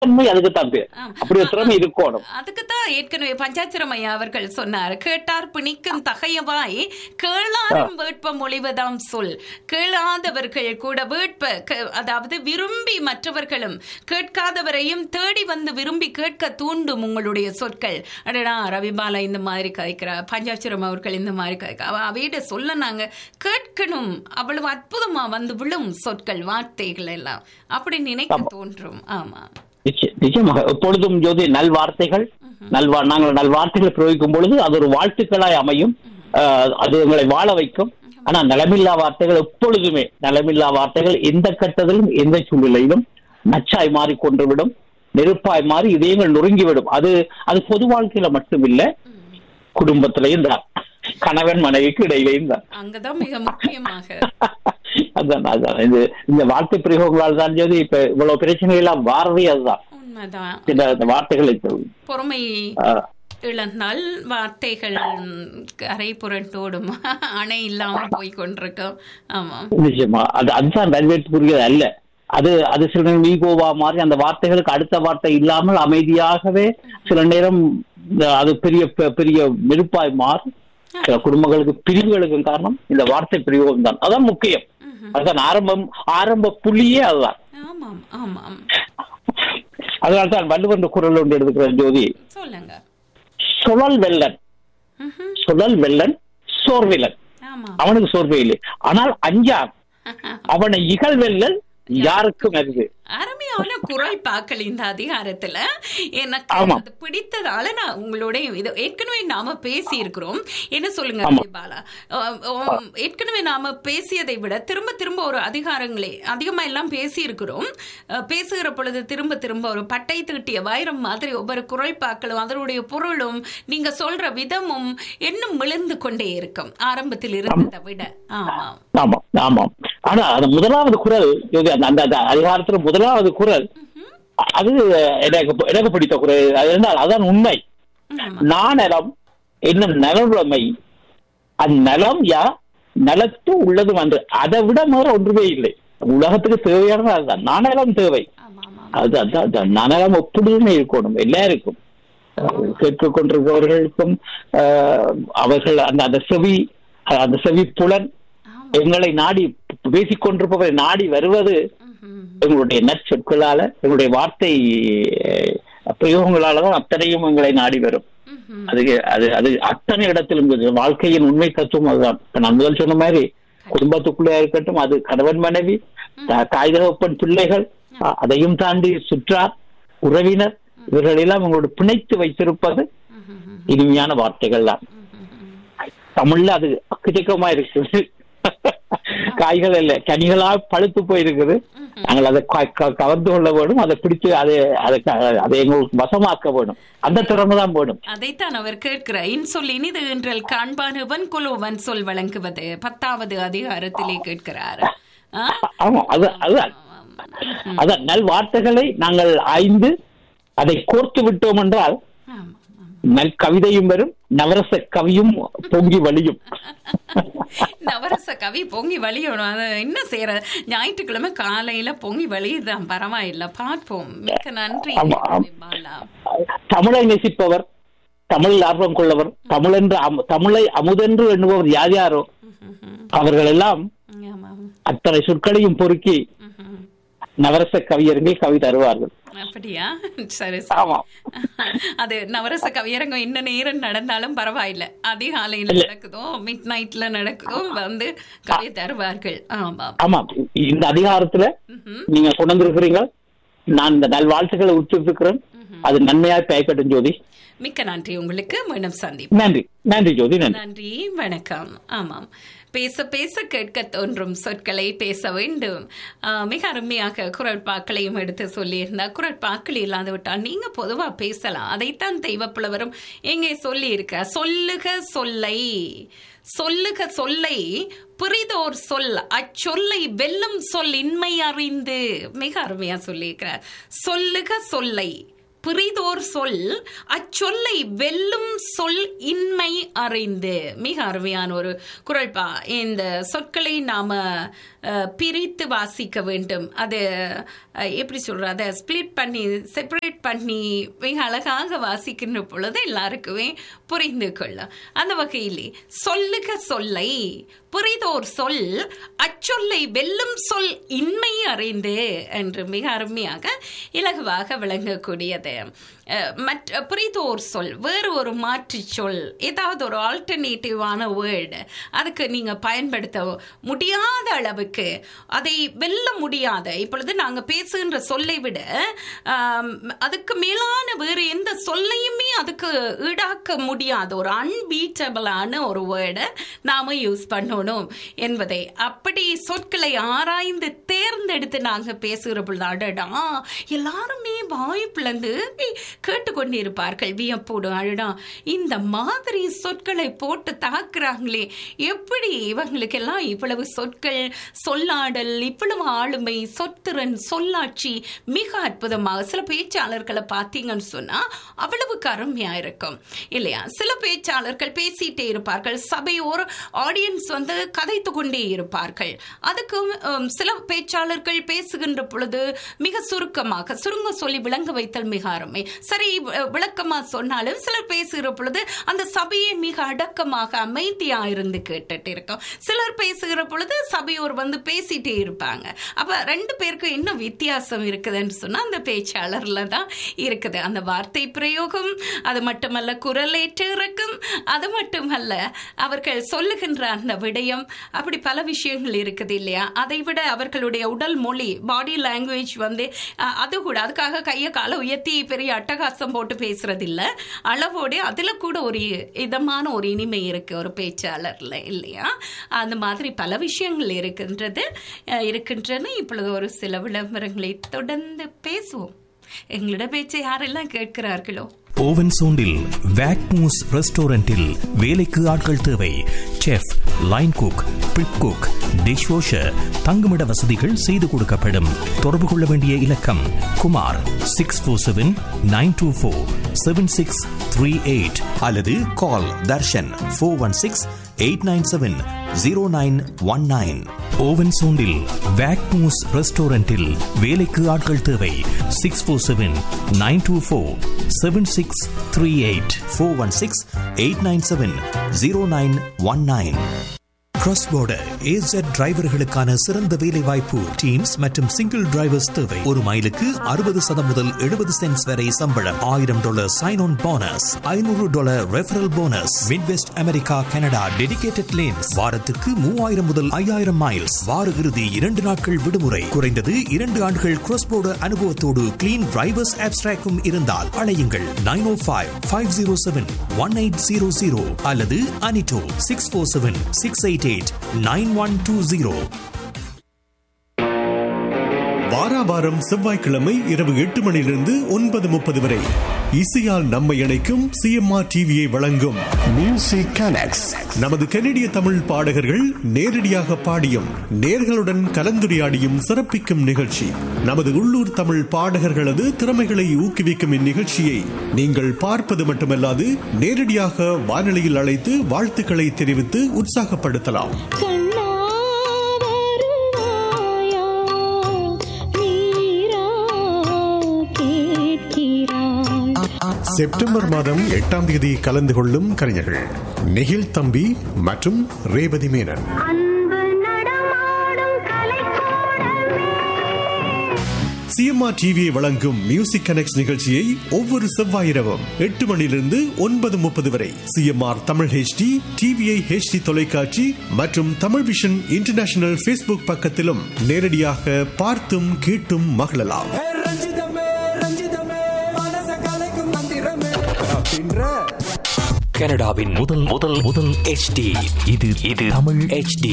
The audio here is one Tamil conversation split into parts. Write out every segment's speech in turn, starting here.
தன்மை அதுக்குத்தான் பேர் ஆம். அப்படி ஒரு திறமை இருக்கணும் அதுக்குத்தான் ஏற்கனவே பஞ்சாட்சிரம் ஐயா அவர்கள் சொன்னார் கேட்டார் பிணிக்கும் தகையவாய் கேளாரும் வேட்ப மொழிவதாம் சொல் கேளாதவர்கள் கூட வேட்ப கே- அதாவது விரும்பி மற்றவர்களும் கேட்காதவரையும் தேடி வந்து விரும்பி கேட்க தூண்டும் உங்களுடைய சொற்கள் அடடா ரவிபாலா இந்த மாதிரி கதைக்கிறார் பஞ்சாட்சிரம் அவர்கள் இந்த மாதிரி கதைக்கிறார் அவ அவையிட சொல்ல நாங்க கேட்கணும் அவ்வளவு அற்புதமா வந்து விழும் சொற்கள் வார்த்தைகள் எல்லாம் அப்படி நினைக்க தோன்றும் ஆமா நிச்சய- நிச்சயமாக எப்பொழுதும் ஜோதி நல்வார்த்தைகள் நல்வா நாங்கள் நல்வார்த்தைகளை பிரயோகிக்கும் பொழுது அது ஒரு வாழ்த்துக்களாய் அமையும் ஆஹ் அது எங்களை வாழ வைக்கும் ஆனா நலமில்லா வார்த்தைகள் எப்பொழுதுமே நலமில்லா வார்த்தைகள் எந்த கட்டத்திலும் எந்த சூழ்நிலையிலும் நச்சாய் மாறி கொன்றுவிடும் நெருப்பாய் மாறி இதயங்கள் நொறுங்கிவிடும் அது அது பொது வாழ்க்கையில மட்டுமில்ல குடும்பத்திலையும் தான் கணவன் மனைவிக்கு இடையிலையும் தான் அங்கதான் மிக முக்கியமாக அதான் அதான் இது இந்த வார்த்தை பிரயோகங்களால் தான் ஜோதி இப்ப இவ்வளவு பிரச்சனைகள் எல்லாம் வாரதே அதுதான் உண்மைதான் இந்த இந்த வார்த்தைகளை பொறுமை ஆஹ், இழந்தால் வார்த்தைகள் கரை புரட்டோடும் அணை இல்லாம போய் கொண்டிருக்கோம் ஆமா நிச்சயமா அது அதுதான் வரவேற்புக்குரியது அல்ல அது அது சில நேரம் ஈகோவா மாதிரி அந்த வார்த்தைகளுக்கு அடுத்த வார்த்தை இல்லாமல் அமைதியாகவே சில நேரம் இந்த- அது பெரிய பெ- பெரிய நெருப்பாய் மாறும் சில குடும்பங்களுக்கு பிரிவுகளுக்கும் காரணம் இந்த வார்த்தை பிரயோகம் தான் அதான் முக்கியம் ம்ஹும். அதுதான் ஆரம்பம் ஆரம்ப புள்ளியே அதுதான் ஆமாம் ஆமாம் அதனால தான் வள்ளுவன் குரல் ஒன்று எடுத்துக்கிற ஜோதி சொல்லுங்க சுழல் வெள்ளன் ம்ஹும். சுழல் வெள்ளன் சோர்விலன் ஆமாம் அவனுக்கு சோர்வே இல்லை ஆனால் அஞ்சான் அவனை இகழ்வெல்லல் யாருக்கும் அருது அருமையான குரல் பாக்கள் இந்த அதிகாரத்துல எனக்கு ஆமா. அது பிடித்ததால நான் உங்களோட இது ஏற்கனவே நாம பேசி இருக்கிறோம் என்ன சொல்லுங்க ஆமா. பாலா அஹ், அஹ், ஏற்கனவே நாம பேசியதை விட திரும்ப திரும்ப ஒரு அதிகாரங்களே அதிகமா எல்லாம் பேசி இருக்கிறோம் அஹ், பேசுகிற பொழுது திரும்ப திரும்ப ஒரு பட்டை தீட்டிய வைரம் மாதிரி ஒவ்வொரு குரல் பாக்களும் அதனுடைய பொருளும் நீங்க சொல்ற விதமும் இன்னும் விழுந்து கொண்டே இருக்கும் ஆரம்பத்தில் இருந்ததை விட ஆமா ஆமாம் ஆமாம் ஆனா அந்த முதலாவது குரல் இது அந்த அந்த- அந்த அதிகாரத்துல முதலாவது குரல் அது எனக்கு எனக்கு பிடித்த குரல் அது என்றால் அதான் உண்மை ஆமா நாணலம் என்னும் நலவுடைமை அந்நலம் யா நலத்து உள்ளது வந்து அதை விட மேற ஒன்றுமே இல்லை உலகத்துக்கு தேவையானது அதுதான் நாணலம் தேவை ஆமா ஆமா அது அதான் அதான் நனகம் எப்பொழுதுமே இருக்கணும் எல்லாருக்கும் கேட்டுக் கொண்டிருப்பவர்களுக்கும் ஆஹ், அவர்கள் அந்த அந்த செவி அந்த செவி புலன் ஆமா எங்களை நாடி பேசிக் கொண்டிருப்பவரை நாடி வருவது ம்ஹும். எங்களுடைய நற்சொற்களால எங்களுடைய வார்த்தை அஹ், பிரயோகங்களால தான் அத்தனையும் எங்களை நாடி வரும் ம்ஹும். அது அது அது அத்தனை இடத்திலும் இருக்குது. வாழ்க்கையின் உண்மை தத்துவம் அதுதான் இப்ப நான் முதல் சொன்ன மாதிரி குடும்பத்துக்குள்ளே இருக்கட்டும் அது கணவன் மனைவி த- தாய் தகப்பன் பிள்ளைகள் அ- அதையும் தாண்டி சுற்றார் உறவினர் இவர்களெல்லாம் உங்களோட பிணைத்து வைத்திருப்பது ம்ஹும். இனிமையான வார்த்தைகள் தான் ம்ஹும். தமிழ்ல அது அக்குச்சக்கமா இருக்குது காய்கள் இல்ல கனிகளா பழுத்து போயிருக்குது நாங்கள் அதை க- க- கவர்ந்து கொள்ள வேணும் அதை பிடிச்சு அதை அதை க- அதை எங்களுக்கு வசமாக்க வேணும் அந்த திறமை தான் வேணும் அதைத்தான் அவர் கேட்கிறார் இன்சொல் இனிது என்றல் காண்பானுவன் குலோவன் சொல் வழங்குவது பத்தாவது அதிகாரத்திலே கேட்கிறார் ஆ? ஆமா அது அதுதான் ஆமாம். அதான் நல் வார்த்தைகளை நாங்கள் ஆய்ந்து அதை கோர்த்து விட்டோம் என்றால் ஆமாம், ஆமாம். நல் கவிதையும் வரும் நவரச கவியும் பொங்கி வழியும் நவரச கவி பொங்கி வழியணும் அது என்ன செய்யற ஞாயிற்றுக்கிழமை காலையில பொங்கி வழியுதான் பரவாயில்ல பார்ப்போம் மிக்க நன்றி ஆமா, ஆமா. பாலா தமிழை நேசிப்பவர் தமிழில் ஆர்வம் கொள்ளவர் தமிழென்று அமு- தமிழை அமுதென்று எண்ணுபவர் யார் யாரோ ம்ஹும். அவர்கள் எல்லாம் ஆமாம் அத்தனை சொற்களையும் பொறுக்கி ம்ஹும். நவரச கவியர்கள் கவி தருவார்கள் அப்படியா சரி சரி. ஆமா அது நவரச கவியரங்கம் என்ன நேரம் நடந்தாலும் பரவாயில்ல அதிகாலையில நடக்குதோ மிட் நைட்ல நடக்குதோ வந்து கவி தருவார்கள் ஆமா ஆமா இந்த அதிகாரத்துல ம்ஹும். நீங்க கொண்டு வந்திருக்கிறீங்க நான் இந்த நல்வாழ்த்துக்களை உச்சிருக்கிறேன் அது நன்மையாய் பயக்கட்டும் ஜோதி மிக்க நன்றி உங்களுக்கு மீண்டும் சந்தி நன்றி நன்றி ஜோதி நன்றி நன்றி வணக்கம் ஆமாம் பேச பேச கேட்க தோன்றும் சொற்களை பேச வேண்டும் ஆஹ், மிக அருமையாக குரட்பாக்களையும் எடுத்து சொல்லியிருந்தார் குரட்பாக்கள் இல்லாது விட்டால் நீங்க பொதுவா பேசலாம் அதைத்தான் தெய்வப்புலவரும் எங்கே சொல்லி இருக்க சொல்லுக சொல்லை சொல்லுக சொல்லை பிரிதோர் சொல் அச்சொல்லை வெல்லும் சொல் இன்மை அறிந்து மிக அருமையா சொல்லியிருக்கிறார் சொல்லுக சொல்லை பிரிதோர் சொல் அச்சொல்லை வெல்லும் சொல் இன்மை அறிந்து மிக அருமையான ஒரு குரல்பா இந்த சொற்களை நாம அஹ், பிரித்து வாசிக்க வேண்டும் அது அஹ், எப்படி சொல்றது அதை ஸ்பிளிட் பண்ணி செப்பரேட் பண்ணி மிக அழகாக வாசிக்கின்ற பொழுது எல்லாருக்குமே புரிந்து கொள்ளும் அந்த வகையிலே சொல்லுக சொல்லை புரிதோர் சொல் அச்சொல்லை வெல்லும் சொல் இன்மை அறிந்து என்று மிக அருமையாக இலகுவாக விளங்கக்கூடியது அஹ், மற்ற புரிதோர் சொல் வேறு ஒரு மாற்று சொல் ஏதாவது ஒரு ஆல்டர்னேட்டிவான வேர்டு அதுக்கு நீங்க பயன்படுத்த முடியாத அளவுக்கு அதை வெல்ல முடியாத இப்பொழுது நாங்க பேசுகின்ற சொல்லை விட ஆம், அதுக்கு மேலான வேறு எந்த சொல்லையுமே அதுக்கு ஈடாக்க முடியாத ஒரு அன்பீட்டபிளான ஒரு வேர்டை நாம யூஸ் பண்ணணும் என்பதை அப்படி சொற்களை ஆராய்ந்து தேர்ந்தெடுத்து நாங்க பேசுகிற பொழுது அடடா எல்லாருமே வாய் பிளந்து கேட்டுக்கொண்டிருப்பார்கள் வியப்போடு அடடா இந்த மாதிரி சொற்களை போட்டு தாக்குறாங்களே எப்படி இவங்களுக்கெல்லாம் இவ்வளவு சொற்கள் சொல்லாடல் இவ்வளவு ஆளுமை சொத்திறன் சொல்லாட்சி மிக அற்புதமாக சில பேச்சாளர்களை பார்த்தீங்கன்னு சொன்னா அவ்வளவுக்கு அருமையா இருக்கும் இல்லையா சில பேச்சாளர்கள் பேசிட்டே இருப்பார்கள் சபையோர் ஆடியன்ஸ் வந்து கதைத்து கொண்டே இருப்பார்கள் அதுக்கும் ஹம், சில பேச்சாளர்கள் பேசுகின்ற பொழுது மிக சுருக்கமாக சுருங்க சொல்லி விளங்க வைத்தல் மிக அருமை சரி வி- விளக்கமா சொன்னாலும் சிலர் பேசுகிற பொழுது அந்த சபையை மிக அடக்கமாக அமைதியா இருந்து கேட்டுட்டு இருக்கும் சிலர் பேசுகிற பொழுது சபையோர் வந்து பேசிட்டே இருப்பாங்க அப்ப ரெண்டு பேருக்கும் என்ன வித்தியாசம் இருக்குதுன்னு சொன்னா அந்த பேச்சாளர்ல தான் இருக்குது அந்த வார்த்தை பிரயோகம் அது மட்டுமல்ல குரலேற்று இருக்கும் அது மட்டுமல்ல அவர்கள் சொல்லுகின்ற அந்த விடயம் அப்படி பல விஷயங்கள் இருக்குது இல்லையா அதை விட அவர்களுடைய உடல் மொழி பாடி லாங்குவேஜ் வந்து அஹ், அது கூட அதுக்காக கையை காலை உயர்த்தி பெரிய அட்டகாசம் போட்டு பேசுறது இல்ல அளவோடு அதுல கூட ஒரு இதமான ஒரு இனிமை இருக்கு ஒரு பேச்சாளர்ல இல்லையா அந்த மாதிரி பல விஷயங்கள் இருக்கின்றது அஹ், இருக்கின்றன இப்பொழுது ஒரு சில விளம்பரங்களை தொடர்ந்து பேசுவோம் எங்களோட பேச்சை யாரெல்லாம் கேட்கிறார்களோ ஓவன் சோண்டில் வேக்மூஸ் ரெஸ்டாரண்டில் வேலைக்கு ஆட்கள் தேவை chef line cook prep cook dish washer தங்குமிட வசதிகள் செய்து கொடுக்கப்படும் தொடர்பு கொள்ள வேண்டிய இலக்கம் Kumar six four seven nine two four seven six three eight அல்லது call Darshan four one six eight nine seven zero nine one nine Owen சோண்டில் வேக்மூஸ் ரெஸ்டாரண்டில் வேலைக்கு ஆட்கள் தேவை six four seven nine two four seven six three eight four one six eight nine seven zero nine one nine cross border AZ டிரைவர்களுக்கான சிறந்த வேலை வாய்ப்பு டீம்ஸ் மற்றும் சிங்கிள் டிரைவர்ஸ் தேவை ஒரு மைலுக்கு அறுபது சதம் முதல் எழுபது சென்ட்ஸ் வரை சம்பளம் ஆயிரம் டாலர் சைன் ஆன் போனஸ் ஐநூறு dollar referral bonus Midwest America Canada dedicated lanes வாரத்துக்கு மூவாயிரம் முதல் ஐயாயிரம் மைல்ஸ் வார இறுதி இரண்டு நாட்கள் விடுமுறை குறைந்தது இரண்டு ஆண்டுகள் கிராஸ் border அனுபவத்தோடு கிளீன் டிரைவர்ஸ் ஆப்ஸ்ட்ராக்கும் இருந்தால் அழையுங்கள் nine oh five five zero seven one eight zero zero அல்லது அனிட்டோ six four seven six eight eight nine one two zero வாராவாரம் செவ்வாய்க்கிழமை இரவு எட்டு மணியிலிருந்து ஒன்பது முப்பது வரை இசையால் நம்மை இணைக்கும் சிஎம்ஆர் டிவியை வழங்கும் மியூசிக் கனெக்ட்ஸ் நமது கனடிய தமிழ் பாடகர்கள் நேரடியாக பாடியும் நேர்களுடன் கலந்துரையாடியும் சிறப்பிக்கும் நிகழ்ச்சி நமது உள்ளூர் தமிழ் பாடகர்களது திறமைகளை ஊக்குவிக்கும் இந்நிகழ்ச்சியை நீங்கள் பார்ப்பது மட்டுமல்லாது நேரடியாக வானொலியில் அழைத்து வாழ்த்துக்களை தெரிவித்து உற்சாகப்படுத்தலாம் கண்ணா வருவாயா நீரா கேட்கிறாய் செப்டம்பர் மாதம் எட்டாம் தேதி கலந்து கொள்ளும் கலைஞர்கள் நெகில் தம்பி மற்றும் ரேவதி மேனன் அன்பு நடமாடும் கலைக்கூடமே சிஎம்ஆர் டிவியை வழங்கும் மியூசிக் கனெக்ட் நிகழ்ச்சியை ஒவ்வொரு செவ்வாய் இரவும் எட்டு மணியிலிருந்து ஒன்பது முப்பது வரை CMR Tamil HD TVI HD தொலைக்காட்சி மற்றும் தமிழ் விஷன் இன்டர்நேஷனல் ஃபேஸ்புக் பக்கத்திலும் நேரடியாக பார்த்தும் கேட்டும் மகிழலாம் ஏ ரஞ்சிதமே ரஞ்சிதமே மனச கலைக்கும் மந்திரமே அப்படின்ற கனடாவின் முதல் முதல் முதல் HD இது இது தமிழ் HD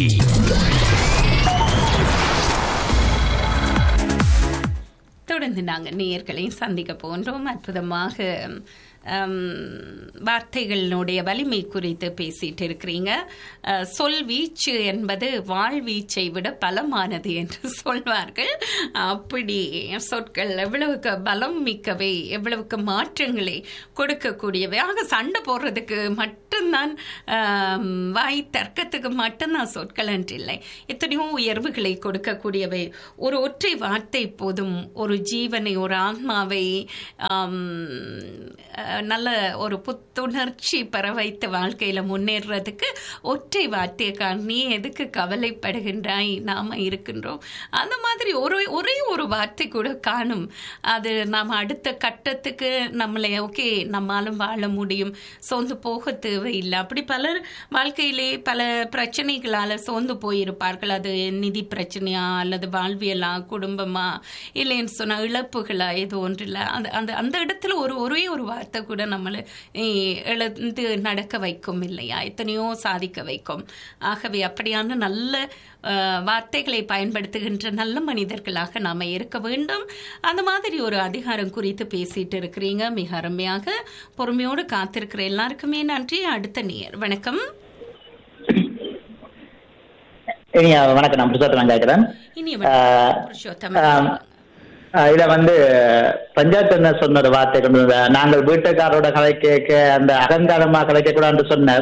தொடர்ந்து நாங்கள் நேயர்களை சந்திக்க போன்றோம் அற்புதமாக ஹம், வார்த்தைகளினுடைய வலிமை குறித்து பேசிட்டு இருக்கிறீங்க அஹ், சொல் வீச்சு என்பது வாழ்வீச்சை விட பலமானது என்று சொல்வார்கள் அப்படி சொற்கள் எவ்வளவுக்கு பலம் மிக்கவை எவ்வளவுக்கு மாற்றங்களை கொடுக்கக்கூடியவை ஆக சண்டை போடுறதுக்கு மட்டும்தான் ஆம், வாய் தர்க்கத்துக்கு மட்டும்தான் சொற்கள் என்றில்லை எத்தனையோ உயர்வுகளை கொடுக்கக்கூடியவை ஒரு ஒற்றை வார்த்தை போதும் ஒரு ஜீவனை ஒரு ஆன்மாவை ஆம், அஹ், நல்ல ஒரு புத்துணர்ச்சி பெற வைத்து வாழ்க்கையில முன்னேறதுக்கு ஒற்றை வார்த்தையை நீ எதுக்கு கவலைப்படுகின்றாய் நாம இருக்கின்றோம் அந்த மாதிரி ஒரு ஒரே ஒரு வார்த்தை கூட காணும் அது நாம் அடுத்த கட்டத்துக்கு நம்மளை ஓகே நம்மாலும் வாழ முடியும் சோர்ந்து போக தேவையில்லை அப்படி பலர் வாழ்க்கையிலே பல பிரச்சனைகளால சோர்ந்து போயிருப்பார்கள் அது நிதி பிரச்சனையா அல்லது வாழ்வியலா குடும்பமா இல்லைன்னு சொன்னா இழப்புகளா ஏதோ ஒன்றில்ல அந்த அந்த அந்த இடத்துல ஒரு ஒரே ஒரு வார்த்தை கூட நம்மளை eh, எழுந்து நடக்க வைக்கும் இல்லையா எத்தனையோ சாதிக்க வைக்கும் ஆகவே அப்படியான நல்ல அஹ், வார்த்தைகளை பயன்படுத்துகின்ற நல்ல மனிதர்களாக நாம இருக்க வேண்டும் அந்த மாதிரி ஒரு அதிகாரம் குறித்து பேசிட்டு இருக்கிறீங்க மிக அருமையாக பொறுமையோடு காத்திருக்கிற எல்லாருக்குமே நன்றி அடுத்த நேர் வணக்கம் இனி வணக்கம் நான் புருஷோத்தமன் கேட்கிறேன் இனி ஆஹ், புருஷோத்தம் ஆம், ஆஹ், இத வந்து பஞ்சாயத்து என்ன சொன்ன ஒரு வார்த்தை கொண்டு வந்த நாங்கள் வீட்டுக்காரோட கதை கேட்க அந்த அகங்காரமா கதைக்க கூடாதுன்னு சொன்னார்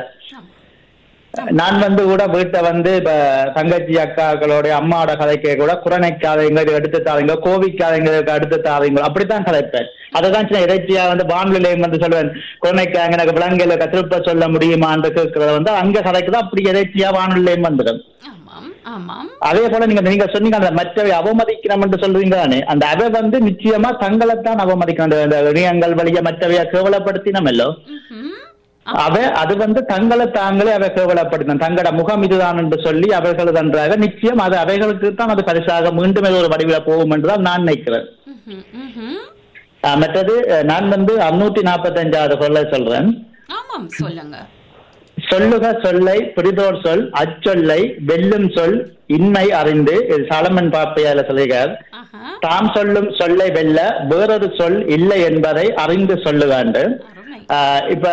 நான் வந்து கூட வீட்டை வந்து இப்ப தங்கச்சி அக்காக்களோட அம்மாவோட கதைக்க கூட குரணைக்காதீங்க இது எடுத்து தாதீங்க கோவிக்காதீங்க இதுக்கு அடுத்து தாதீங்க அப்படித்தான் கதைப்பேன் அதுதான் சின்ன இறைச்சியா வந்து வானொலியிலையும் வந்து சொல்லுவேன் குரணைக்காங்க எனக்கு விலங்குல திருப்ப சொல்ல முடியுமான்னு கேட்கறத வந்து அங்க கதைக்குதான் அப்படி இறைச்சியா வானொலியிலையும் வந்துடும் ஆமாம் ஆமாம் அதே போல நீங்க நீங்க சொன்னீங்க அந்த மற்றவை அவமதிக்கணும் என்று சொல்றீங்க தானே அந்த அவை வந்து நிச்சயமா தங்களைத்தான் அவமதிக்கணும் அந்த- அந்த இணையங்கள் வழிய மற்றவைய கேவலப்படுத்தினமல்லோ ம்ஹும். அவ அது வந்து தங்களை தாங்களே அவை கேவலப்படுத்தின தங்களோட முகம் இதுதான் என்று சொல்லி அவர்கள் நன்றாக நிச்சயம் அது அவைகளுக்கு தான் அது பரிசாக மீண்டும் ஏதோ ஒரு வடிவில போகும் என்றுதான் நான் நினைக்கிறேன் ம்ஹும். ம்ஹும். அஹ் மற்றது அஹ் நான் வந்து அறுநூத்தி நாற்பத்தஞ்சாவது சொல்ல சொல்றேன் ஆமாம் சொல்லுங்க சொல்லுக சொல்லை பிரிதோர் சொல் அச்சொல்லை வெல்லும் சொல் இன்மை அறிந்து இது சாலமன் பாப்பையால சொல்லுகிறார் ஆஹா தாம் சொல்லும் சொல்லை வெல்ல வேறொரு சொல் இல்லை என்பதை அறிந்து சொல்லுகாண்டு அருமை ஆஹ் இப்ப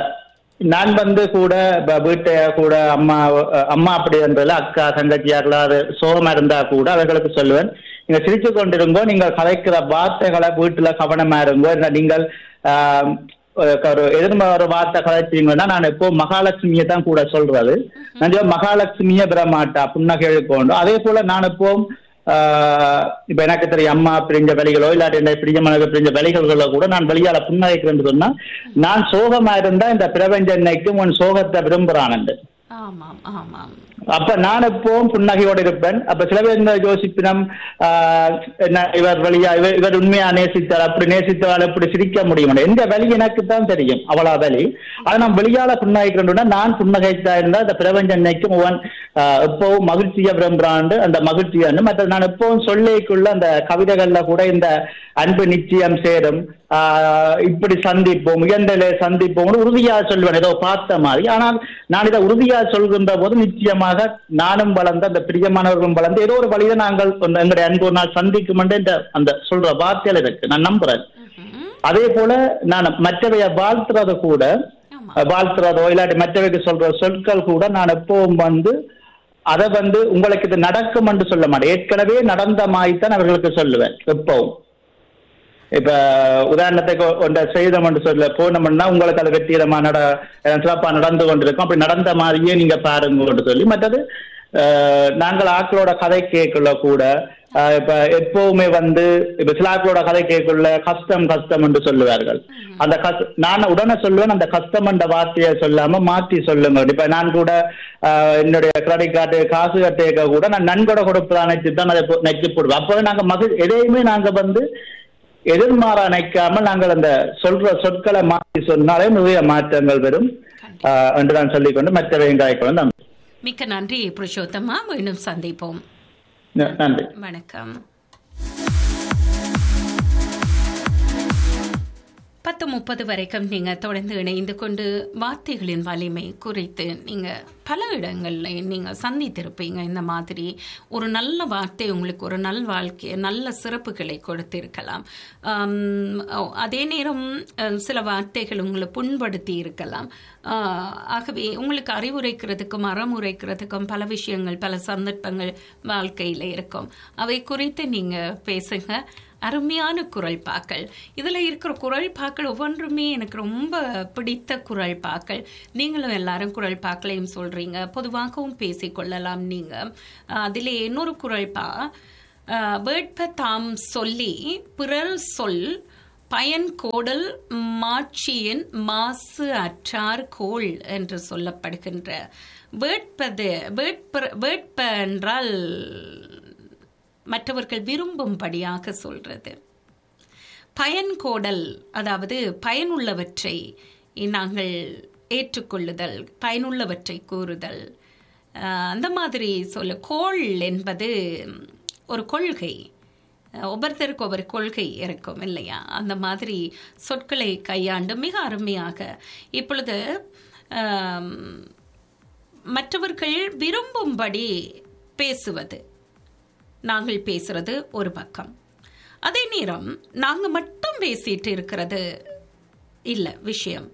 நான் வந்து கூட இப்ப வீட்டை கூட அம்மா அம்மா அப்படி இருந்ததுல அக்கா தங்கச்சியார்களா அது சோகமா இருந்தா கூட அவர்களுக்கு சொல்லுவேன் நீங்க சிரிச்சு கொண்டிருங்கோ நீங்கள் கலைக்கிற வார்த்தைகளை வீட்டுல கவனமா இருங்கோ இல்ல நீங்கள் ஆஹ், ஒரு ஒரு எதிர்ம ஒரு வார்த்தை கலைச்சீங்கன்னா நான் எப்போ மகாலட்சுமியை தான் கூட சொல்றது நான் சொல்லுவேன், மகாலட்சுமியே பெற மாட்டா புன்னகை கொண்டு அதே போல நான் எப்பவும் ஆஹ், இப்ப எனக்கு தெரியும் அம்மா பிரிஞ்ச வழிகளோ இல்லாட்டி என்ன பிரியமனது பிரிஞ்ச வழிகளோ கூட நான் வெளியால புன்னகைக்கிறேன்னு சொன்னா நான் சோகமா இருந்தா இந்த பிரபஞ்ச இன்னைக்கும் உன் சோகத்தை விரும்புறான் ஆமாம் ஆமாம் அப்ப நான் எப்பவும் புன்னகையோடு இருப்பேன் அப்ப சில பேர் இந்த யோசிப்பினம் ஆஹ், என்ன இவர் வழியா இவர் இவர் உண்மையா நேசித்தார் அப்படி நேசித்தால் எப்படி சிரிக்க முடியும் எந்த வழி எனக்கு தான் தெரியும் அவ்வளவு வழி ஆனா நான் வெளியால புன்னகைக்கிறேன்னா நான் புன்னகைத்தா இருந்தா இந்த பிரபஞ்சம் இன்னைக்கும் ஒவ்வொன் எப்பவும் மகிழ்ச்சியை விரும்புறாண்டு அந்த மகிழ்ச்சியான்னு மற்ற நான் எப்பவும் சொல்லிக்குள்ள அந்த கவிதைகள்ல கூட இந்த அன்பு நிச்சயம் சேரும் ஆஹ், இப்படி சந்திப்போம் உயர்ந்தலே சந்திப்போம் உறுதியா சொல்வேன் ஏதோ பார்த்த மாதிரி ஆனால் நான் இதை உறுதியா சொல்கின்ற போது நிச்சயமாக நானும் வளர்ந்து அந்த பிரியமானவர்களும் வளர்ந்து ஏதோ ஒரு வழியில நாங்கள் அந்த எங்களுடைய அன்பு ஒரு நாள் சந்திக்கும் என்று இந்த அந்த சொல்ற வார்த்தையில இருக்கு நான் நம்புறேன் ம்ஹும். அதே போல நான் மற்றவைய வாழ்த்துறது கூட ஆமா வாழ்த்துறதோ இல்லாட்டி மற்றவைக்கு சொல்ற சொற்கள் கூட நான் எப்பவும் வந்து அதை வந்து உங்களுக்கு இது நடக்கும் என்று சொல்ல மாட்டேன் ஏற்கனவே நடந்த மாதிரித்தான் அவர்களுக்கு சொல்லுவேன் எப்பவும் இப்ப உதாரணத்துக்கு ஒன்றை செய்தோம் என்று சொல்ல போனோம்னா உங்களுக்கு அது வெற்றிகரமா நட சிறப்பா நடந்து கொண்டிருக்கும் அப்படி நடந்த மாதிரியே நீங்க பாருங்க சொல்லி மற்றது அஹ், நாங்கள் ஆக்களோட கதை கேட்கல கூட அஹ், இப்ப எப்பவுமே வந்து இப்ப சில ஆக்களோட கதை கேட்கல கஷ்டம் கஷ்டம் என்று சொல்லுவார்கள் அந்த கஷ் நான் உடனே சொல்லுவேன் அந்த கஷ்டம் என்ற வார்த்தையை சொல்லாம மாற்றி சொல்லுங்க இப்ப நான் கூட அஹ், என்னுடைய கிரெடிட் கார்டு காசு கட்டேக்க கூட நான் நன்கொடை கொடுப்பதா நினைச்சு தான் அதை பொ- நெச்சு போடுவேன் அப்போ நாங்க மகிழ் எதையுமே நாங்க வந்து எதிர்மாறா நினைக்காமல் நாங்கள் அந்த சொல்ற சொற்களை மாற்றி சொன்னாலே நிறைய மாற்றங்கள் வரும் ஆஹ் என்று நான் சொல்லிக்கொண்டு மற்றவையும் காய்க்கணும் நன்றி மிக்க நன்றி புருஷோத்தமா மீண்டும் சந்திப்போம் ந- நன்றி வணக்கம் பத்து முப்பது வரைக்கும் நீங்க தொடர்ந்து இணைந்து கொண்டு வார்த்தைகளின் வலிமை குறித்து நீங்க பல இடங்கள்ல நீங்க சந்தித்திருப்பீங்க இந்த மாதிரி ஒரு நல்ல வார்த்தை உங்களுக்கு ஒரு நல் வாழ்க்கை நல்ல சிறப்புகளை கொடுத்திருக்கலாம் ஆம், அதே நேரம் அஹ், சில வார்த்தைகள் உங்களை புண்படுத்தி இருக்கலாம் ஆஹ், ஆகவே உங்களுக்கு அறிவுரைக்கிறதுக்கும் அறமுறைக்கிறதுக்கும் பல விஷயங்கள் பல சந்தர்ப்பங்கள் வாழ்க்கையில் இருக்கும் அவை குறித்து நீங்க பேசுங்க அருமையான குரல் பாக்கள் இதில் இருக்கிற குரல் பாக்கள் ஒவ்வொன்றுமே எனக்கு ரொம்ப பிடித்த குரல் பாக்கள் நீங்களும் எல்லாரும் குரல் பாக்களையும் சொல்றீங்க பொதுவாகவும் பேசிக்கொள்ளலாம் நீங்க அதில் இன்னொரு குரல் பா ஆஹ், வேட்ப தாம் சொல்லி பிறர் சொல் பயன் கோடல் மாட்சியின் மாசு அற்றார் கோள் என்று சொல்லப்படுகின்ற வேட்பது வேட்ப வேட்ப என்றால் மற்றவர்கள் விரும்பும்படியாக சொல்றது பயன் கோடல் அதாவது பயனுள்ளவற்றை நாங்கள் ஏற்றுக்கொள்ளுதல் பயனுள்ளவற்றை கூறுதல் அஹ், அந்த மாதிரி சொல்ல கோள் என்பது ஒரு கொள்கை அஹ், ஒவ்வொருத்தருக்கு ஒவ்வொரு கொள்கை இருக்கும் இல்லையா அந்த மாதிரி சொற்களை கையாண்டு மிக அருமையாக இப்பொழுது ஆம், மற்றவர்கள் விரும்பும்படி பேசுவது நாங்கள் பேசுறது ஒரு பக்கம் அதே நேரம் நாங்க மட்டும் பேசிட்டு இருக்கிறது இல்ல விஷயம்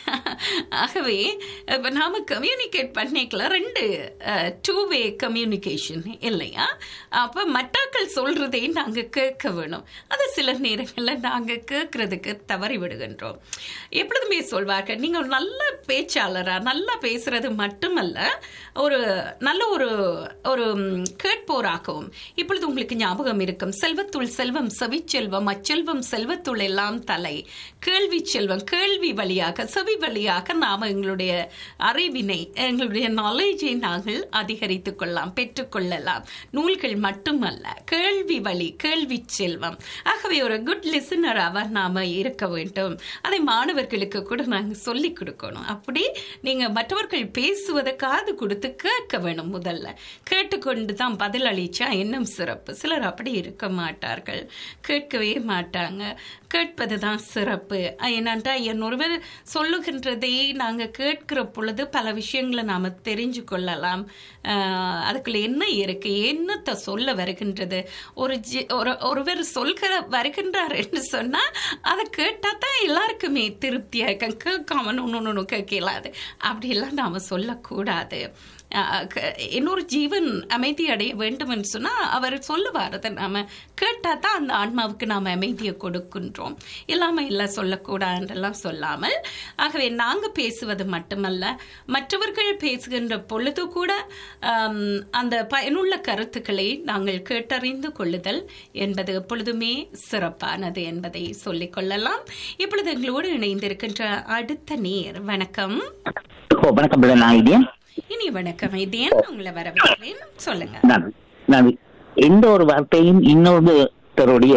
ஆகவே இப்ப நாம கம்யூனிகேட் பண்ணிக்கலாம் ரெண்டு டூ வே கம்யூனிகேஷன் இல்லையா அப்ப மற்றாக்கள் சொல்றதை நாங்க கேட்க வேணும் அது சில நேரங்களில் நாங்க கேட்கறதுக்கு தவறி விடுகின்றோம் எப்பொழுதுமே சொல்வார்கள் நீங்க ஒரு நல்ல பேச்சாளரா நல்லா பேசுறது மட்டுமல்ல ஒரு நல்ல ஒரு ஒரு ம், கேட்போராகவும் இப்பொழுது உங்களுக்கு ஞாபகம் இருக்கும் செல்வத்துள் செல்வம் செவிச்செல்வம் அச்செல்வம் செல்வத்துள் எல்லாம் தலை கேள்வி செல்வம் கேள்வி வழியாக செவி வழியாக நாம் எங்களுடைய அறிவினை எங்களுடைய நாலேஜை நாங்கள் அதிகரித்துக் கொள்ளலாம் பெற்றுக்கொள்ளலாம் நூல்கள் மட்டுமல்ல கேள்வி வழி கேள்வி செல்வம் ஆகவே ஒரு குட் லிசனராக நாம இருக்க வேண்டும் அதை மாணவர்களுக்கு கூட நாங்கள் சொல்லிக் கொடுக்கணும் அப்படி நீங்க மற்றவர்கள் பேசுவதை காது கொடுத்து கேட்க வேணும் முதல்ல கேட்டுக்கொண்டு தான் பதில் அளிச்சா இன்னும் சிறப்பு சிலர் அப்படி இருக்க மாட்டார்கள் கேட்கவே மாட்டாங்க கேட்பது தான் சிறப்பு ஏனென்றா என் ஒருவர் சொல்லுகின்றதை நாங்கள் கேட்கிற பொழுது பல விஷயங்களை நாம் தெரிஞ்சு கொள்ளலாம் ஆஹ், அதுக்குள்ள என்ன இருக்கு என்னத்தை சொல்ல வருகின்றது ஒரு ஜி ஒரு ஒருவர் சொல்கிற வருகின்றார் என்று சொன்னா அதை கேட்டால் தான் எல்லாருக்குமே திருப்தியாக இருக்கும் கேட்காம ஒன்று ஒன்று கேட்கலாது அப்படியெல்லாம் நாம் சொல்லக்கூடாது ஆஹ் க- இன்னொரு ஜீவன் அமைதி அடைய வேண்டும் என்று சொன்னா அவர் சொல்லுவார் அதை நாம கேட்டா தான் அந்த ஆன்மாவுக்கு நாம் அமைதியை கொடுக்கின்றோம் இல்லாம இல்லை சொல்லக்கூடாதுன்றெல்லாம் சொல்லாமல் ஆகவே நாங்க பேசுவது மட்டுமல்ல மற்றவர்கள் பேசுகின்ற பொழுது கூட ஆம், அந்த பயனுள்ள கருத்துக்களை நாங்கள் கேட்டறிந்து கொள்ளுதல் என்பது எப்பொழுதுமே சிறப்பானது என்பதை சொல்லிக் கொள்ளலாம் இப்பொழுது எங்களோடு இணைந்திருக்கின்ற அடுத்த நேர் வணக்கம் ஓ வணக்கம் பிரதர் நான் இதே இனி வணக்கம் இதேன் உங்களை வரவேற்கிறேன் சொல்லுங்க நான் நான் எந்த ஒரு வார்த்தையும் இன்னொருத்தருடைய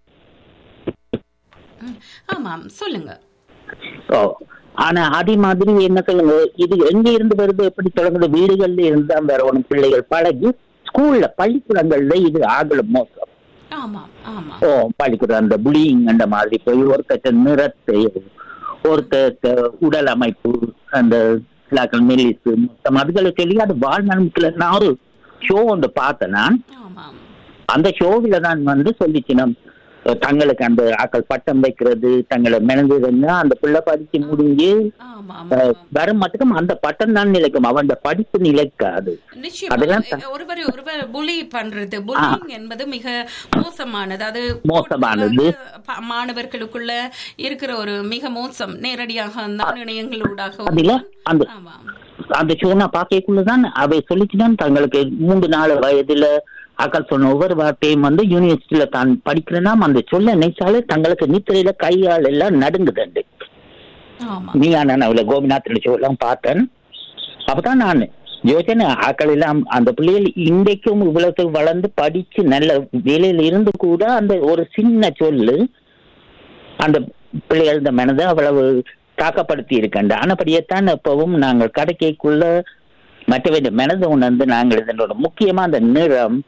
ம், ஆமாம் சொல்லுங்க ஓ ஆனா அதே மாதிரி என்ன சொல்லுங்க இது எங்க இருந்து வருது எப்படி தொடங்குது வீடுகள்ல இருந்து தான் வரணும் பிள்ளைகள் பழகி ஸ்கூல்ல பள்ளிக்கூடங்கள்ல இது ஆகல மோசம் ஆமாம் ஆமாம் ஓ பள்ளிக்கூடம் அந்த புலியிங் அந்த மாதிரி போய் ஒருத்தட்ட நிறத்தை ஒருத்தட்ட உடல் அமைப்பு அந்த சிலாக்கள் மெல்லிசு மொத்தம் அதுகளை சொல்லி அது வாழ்நாள் நான் ஒரு ஷோ ஒன்று பார்த்தேன் நான் ஆமாம் அந்த ஷோவில தான் வந்து சொல்லிச்சினம் தங்களுக்கு அந்த ஆக்கள் பட்டம் வைக்கிறது தங்களை மெனஞ்சிருந்தா அந்த பிள்ளை படிச்சு முடிஞ்சு ஆமாம் அஹ், ஆமாம். வரும் மட்டுக்கும் அந்த பட்டம் தான் நிலைக்கும் அவன் படிப்பு நிலைக்காது நிச்சயமா அதெல்லாம் த- ஒருவர் ஒருவர் புலி பண்றது புலிங் என்பது மிக மோசமானது அது மோசமானது. ப- மாணவர்களுக்குள்ள இருக்கிற ஒரு மிக மோசம் நேரடியாக அந்த இணையங்களூடாக அதுல அந்த ஆமாம் அந்த ஷோ நான் பார்க்கக்குள்ளதான் அவை சொல்லிச்சுதான் தங்களுக்கு மூன்று நாலு வயதுல அக்கள் சொன்ன ஒவ்வொரு வார்த்தையும் வந்து யூனிவர்சிட்டியில தான் படிக்கிறேன்னா அந்த சொல்ல நினைச்சாலே தங்களுக்கு நித்திரையில கையால் எல்லாம் நடுங்குதண்டு ஆமா நீ நான் அவளை கோபிநாத் ஷோ எல்லாம் பார்த்தேன் அப்பதான் நான் யோசனை ஆக்கள் எல்லாம் அந்த பிள்ளைகள் இன்றைக்கும் இவ்வளவு வளர்ந்து படிச்சு நல்ல வேலையில இருந்து கூட அந்த ஒரு சின்ன சொல்லு அந்த பிள்ளைகள் இந்த மனதை அவ்வளவு தாக்கப்படுத்தி இருக்கண்ட ஆனபடியத்தான் எப்பவும் நாங்கள் கடைக்கைக்குள்ள மற்றவங்க மனதை உணர்ந்து நாங்கள் இதனோட முக்கியமா அந்த நிறம்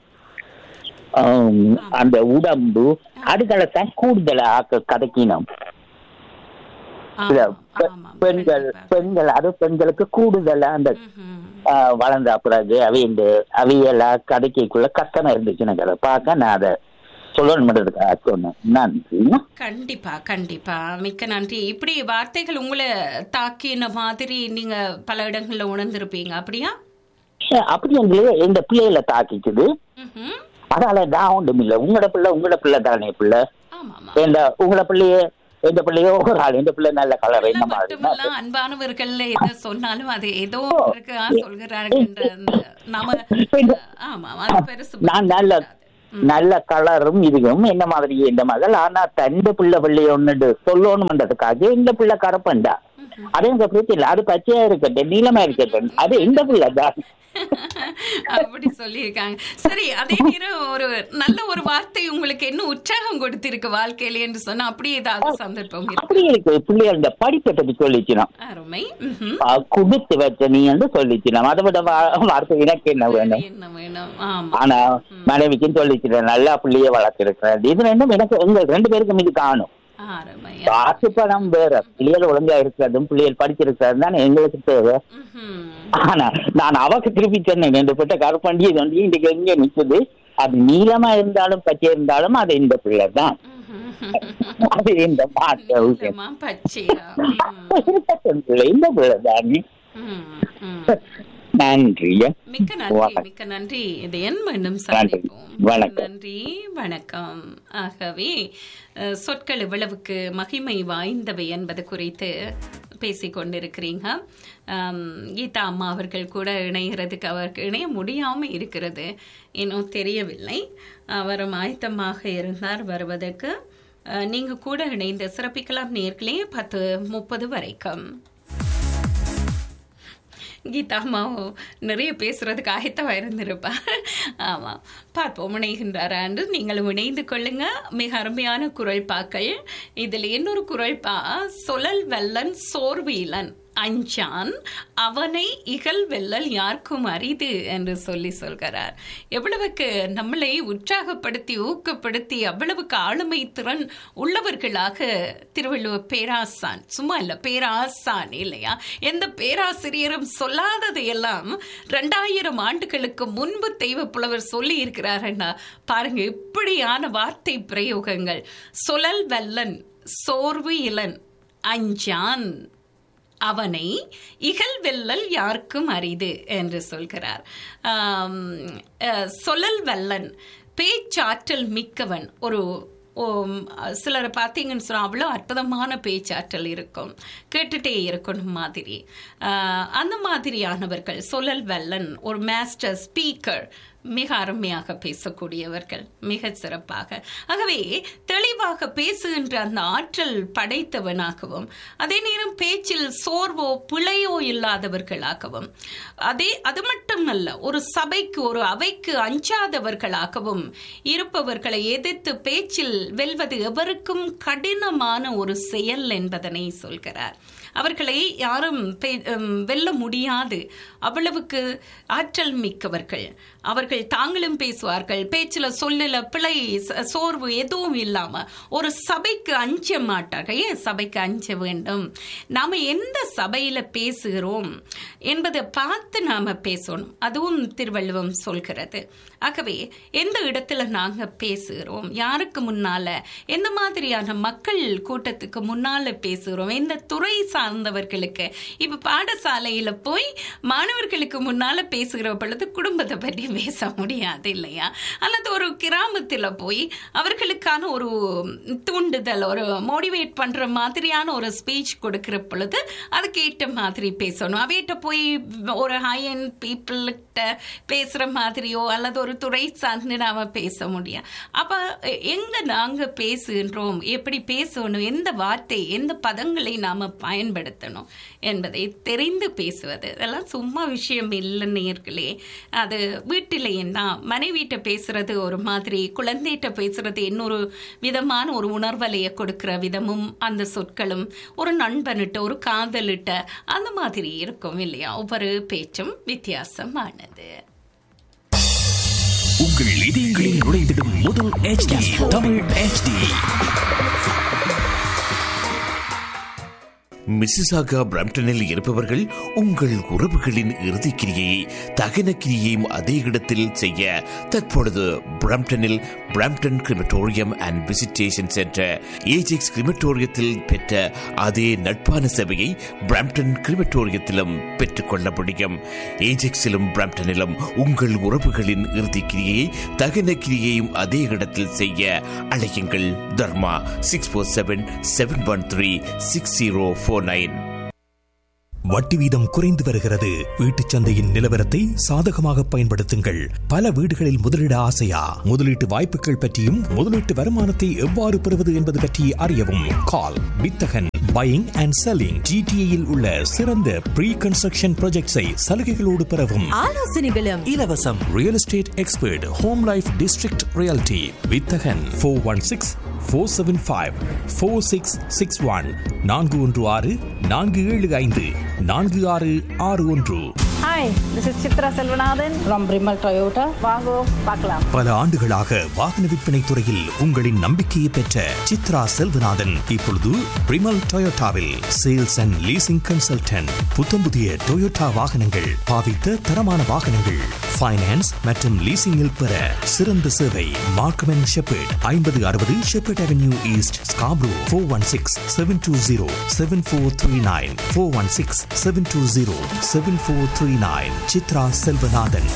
ஆம், அந்த உடம்பு அதுகளை தான் கூடுதலாக கதைக்கினோம் இல்ல, ஆமா, பெ- ஆமா, பெண்கள் கண்டிப்பா. பெண்கள் அது பெண்களுக்கு கூடுதலா அந்த ம்ஹும். ஆ, வளர்ந்த பிறகு அவை இந்த அவையெல்லாம் கதைக்குள்ள கத்தனை இருந்துச்சு எனக்கு அதை பார்க்க நான் அதை சொல்லணுன்றதுக்காக சொன்னேன் நன்றி கண்டிப்பா கண்டிப்பா மிக்க நன்றி இப்படி வார்த்தைகள் உங்களை தாக்கின மாதிரி நீங்க பல இடங்கள்ல உணர்ந்திருப்பீங்க அப்படியா ஏ, அப்படி எங்க இந்த பிள்ளைகளை தாக்கிச்சுது ம்ஹும். அதனால நான் ஒன்றும் இல்லை உங்களோட பிள்ளை உங்களோட பிள்ளை தானே பிள்ளை ஆமா ஆமா இந்த உங்களோட பிள்ளையே இந்த பிள்ளையோ ஒரு ஆள் இந்த பிள்ளை நல்ல கலர் என்ன எல்லாம் மாதிரி மட்டுமல்ல அன்பானவர்கள் எதை சொன்னாலும் அது ஏதோ இருக்கா சொல்கிறார்கள் என்ற அந்த நாம ஆமா அது பெருசு நான் நல்ல நல்ல கலரும் இதுவும் என்ன மாதிரி இந்த மகள் ஆனா தந்த பிள்ளை பிள்ளை ஒண்ணு சொல்லணும்ன்றதுக்காக இந்த பிள்ளை கரப்பண்டா அது எங்க பிரச்சனை இல்லை அது பச்சையா இருக்கட்டும் நீளமா இருக்கட்டும் அது இந்த பிள்ளை தான் அப்படி சொல்லியிருக்காங்க சரி அதே நேரம் ஒரு நல்ல ஒரு வார்த்தை உங்களுக்கு என்ன உற்சாகம் கொடுத்திருக்கு வாழ்க்கையில என்று சொன்னா அப்படி ஏதாவது சந்தர்ப்பம் இருக்கு அப்படி இருக்கு பிள்ளைகள் இந்த படிப்பை பத்தி சொல்லிச்சினோம் அருமை ம்ஹும். குடுத்து வச்ச நீ என்று சொல்லிச்சினோம் அதை விட வா- வார்த்தை எனக்கு என்ன வேணும் என்ன வேணும் ஆமா ஆனா மனைவிக்கும் சொல்லிச்சிட்டேன் நல்லா பிள்ளைய வளர்த்திருக்கிறேன் இது ரெண்டும் எனக்கு உங்க ரெண்டு பேருக்கும் இது காணும் அருமை காசு பணம் வேற பிள்ளைகள் ஒழுங்கா இருக்கிறதும் பிள்ளைகள் படிச்சிருக்கிறது தானே எங்களுக்கு தேவை ம்ஹும். ஆனா நான் அவக்கு திருப்பி சொன்னேன் ரெண்டு பட்ட கருப்பண்டி இது வந்து இன்றைக்கு எங்க நிக்குது அது நீளமா இருந்தாலும் பச்சை இருந்தாலும் அது இந்த பிள்ளை தான் அது இந்த மாட்ட நிச்சயமா பச்சையா ம், பிள்ளை இந்த பிள்ளை தான் ம், ம். நன்றி மிக்க நன்றி மிக்க நன்றி இது என் மீண்டும் சந்திப்போம் வணக்கம். நன்றி வணக்கம் ஆகவே அஹ், சொற்கள் எவ்வளவுக்கு மகிமை வாய்ந்தவை என்பது குறித்து பேசிக் கொண்டிருக்கிறீங்க ஆம், கீதா அம்மா அவர்கள் கூட இணைகிறதுக்கு அவருக்கு இணைய முடியாம இருக்கிறது இன்னும் தெரியவில்லை அவரும் ஆயத்தமாக இருந்தார் வருவதற்கு அஹ், நீங்க கூட இணைந்து சிறப்பிக்கலாம் நேர்களே பத்து முப்பது வரைக்கும் கீதா அம்மாவும் நிறைய பேசுறதுக்கு ஆயத்தமாக இருந்திருப்பா ஆமாம் பார்ப்போம் இணைகின்றாரா என்று நீங்களும் இணைந்து கொள்ளுங்க மிக அருமையான குரல் பாக்கள் இதில் இன்னொரு குரல் பா சொலல் வெல்லன் சோர்வீலன் அஞ்சான் அவனை இகழ் வெல்லல் யாருக்கும் அரிது என்று சொல்லி சொல்கிறார் எவ்வளவுக்கு நம்மளை உற்சாகப்படுத்தி ஊக்கப்படுத்தி அவ்வளவுக்கு ஆளுமை திறன் உள்ளவர்களாக திருவள்ளுவர் பேராசான் சும்மா இல்ல பேராசான் இல்லையா எந்த பேராசிரியரும் சொல்லாததை எல்லாம் ரெண்டாயிரம் ஆண்டுகளுக்கு முன்பு தெய்வ புலவர் சொல்லி இருக்கிறாருன்னா பாருங்க இப்படியான வார்த்தை பிரயோகங்கள் சொலல் வெல்லன் சோர்வு இளன் அஞ்சான் அவனை இகழ் வெல்லல் யாருக்கும் அரிது என்று சொல்கிறார் ஆம், அஹ், சொல்லல் வல்லன் பேச்சாற்றல் மிக்கவன் ஒரு ஓம், சிலரை பார்த்தீங்கன்னு சொன்னா அவ்வளோ அற்புதமான பேச்சாற்றல் இருக்கும் கேட்டுட்டே இருக்கணும் மாதிரி ஆஹ், அந்த மாதிரியானவர்கள் சொல்லல் வல்லன் ஒரு மாஸ்டர் ஸ்பீக்கர் மிக அருமையாக பேசக்கூடியவர்கள் மிக சிறப்பாக ஆகவே தெளிவாக பேசுகின்ற அந்த ஆற்றல் படைத்தவனாகவும் அதே நேரம் பேச்சில் சோர்வோ பிழையோ இல்லாதவர்களாகவும் அதே அது மட்டுமல்ல ஒரு சபைக்கு ஒரு அவைக்கு அஞ்சாதவர்களாகவும் இருப்பவர்களை எதிர்த்து பேச்சில் வெல்வது எவருக்கும் கடினமான ஒரு செயல் என்பதனை சொல்கிறார் அவர்களை யாரும் பே- உம், வெல்ல முடியாது அவ்வளவுக்கு ஆற்றல் மிக்கவர்கள் அவர்கள் தாங்களும் பேசுவார்கள் பேச்சில் சொல்லில பிழை ச- சோர்வு எதுவும் இல்லாம ஒரு சபைக்கு அஞ்ச மாட்டார்கள் ஏன் சபைக்கு அஞ்ச வேண்டும் நாம எந்த சபையில பேசுகிறோம் என்பதை பார்த்து நாம பேசணும் அதுவும் திருவள்ளுவம் சொல்கிறது ஆகவே எந்த இடத்துல நாங்க பேசுகிறோம் யாருக்கு முன்னால எந்த மாதிரியான மக்கள் கூட்டத்துக்கு முன்னால பேசுகிறோம் எந்த துறை சார்ந்தவர்களுக்கு இப்ப பாடசாலையில போய் மாணவர்களுக்கு முன்னால பேசுகிற பொழுது குடும்பத்தை பற்றி பேச முடியாது இல்லையா அல்லது ஒரு கிராமத்துல போய் அவர்களுக்கான ஒரு தூண்டுதல் ஒரு மோட்டிவேட் பண்ற மாதிரியான ஒரு ஸ்பீச் கொடுக்கிற பொழுது அதுக்கு ஏற்ற மாதிரி பேசணும் அவையிட்ட போய் ஒரு ஹை அண்ட் பீப்புள்கிட்ட பேசுற மாதிரியோ அல்லது ஒரு துறை சார்ந்து நாம பேச முடியும் அப்ப எங்க நாங்க பேசுகின்றோம் எப்படி பேசணும் எந்த வார்த்தை எந்த பதங்களை நாம பயன்படுத்தணும் என்பதை தெரிந்து பேசுவது இதெல்லாம் சும்மா விஷயம் இல்லை நேர்களே அது வீட்டிலேயும் தான் மனைவிட்ட பேசுறது ஒரு மாதிரி குழந்தைகிட்ட பேசுறது இன்னொரு விதமான ஒரு உணர்வலையை கொடுக்கிற விதமும் அந்த சொற்களும் ஒரு நண்பனிட்ட ஒரு காதலிட்ட அந்த மாதிரி இருக்கும் இல்லையா ஒவ்வொரு பேச்சும் வித்தியாசமானது உங்கள் இதயங்களில் நுழைந்திடும் முதல் HD தமிழ் HD மிசிசாகா பிரம்டனில் இருப்பவர்கள் உங்கள் உறவுகளின் இறுதிக்கிரியை தகன கிரியையும் அதே இடத்தில் செய்ய தற்பொழுது பிரம்டனில் Brampton crematorium and visitation centre Ajax கிரிமட்டோரியத்தில் பெற்ற அதே நட்பான சேவையை பிரம்டன் கிரிமட்டோரியத்திலும் பெற்றுக்கொள்ள முடியும் ஏஜெக்ஸிலும் பிரம்டனிலும் உங்கள் உறவுகளின் இறுதிக்கிரியை தகன கிரியையும் அதே இடத்தில் செய்ய அழையுங்கள் Dharma six four seven seven one three six zero four nine வட்டி வீதம் குறைந்து வருகிறது வீட்டுச் சந்தையின் நிலவரத்தை சாதகமாக பயன்படுத்துங்கள் பல வீடுகளில் முதலீட ஆசையா முதலீட்டு வாய்ப்புகள் பற்றியும் முதலீட்டு வருமானத்தை எவ்வாறு பெறுவது என்பது பற்றி அறியவும் கால் வித்தகன் பையிங் அண்ட் செல்லிங் ஜிடிஏயில் உள்ள சிறந்த ப்ரீ கன்ஸ்ட்ரக்ஷன் ப்ராஜெக்ட்ஸை சலுகைகளோடு பெறவும் ஆலோசனைகளும் இலவசம் real estate expert home life district realty வித்தகன் four one six four seven five four six six one நான்கு ஒன்று ஆறு நான்கு ஏழு ஐந்து நான்கு ஆறு ஆறு ஒன்று hi this is Chitra Selvanathan from Brimell Toyota வாங்கோ பார்க்கலாம் பல ஆண்டுகளாக வாகன விற்பனை துறையில் உங்களின் நம்பிக்கையை பெற்ற சித்ரா செல்வநாதன் இப்பொழுது பிரிமல் டொயோட்டாவில் சேல்ஸ் அண்ட் லீசிங் கன்சல்டன்ட் புத்தம்புதிய டொயோட்டா வாகனங்கள் பாவித்த தரமான வாகனங்கள் ஃபைனான்ஸ் மற்றும் லீசிங்கில் பெற சிறந்த சேவை மார்க்கம் அண்ட் ஷெப்பர்ட் ஐம்பது அறுபது Sheppard avenue east Scarborough four one six seven two zero seven four three nine four one six seven two zero seven four three nine Chitra Selvanathan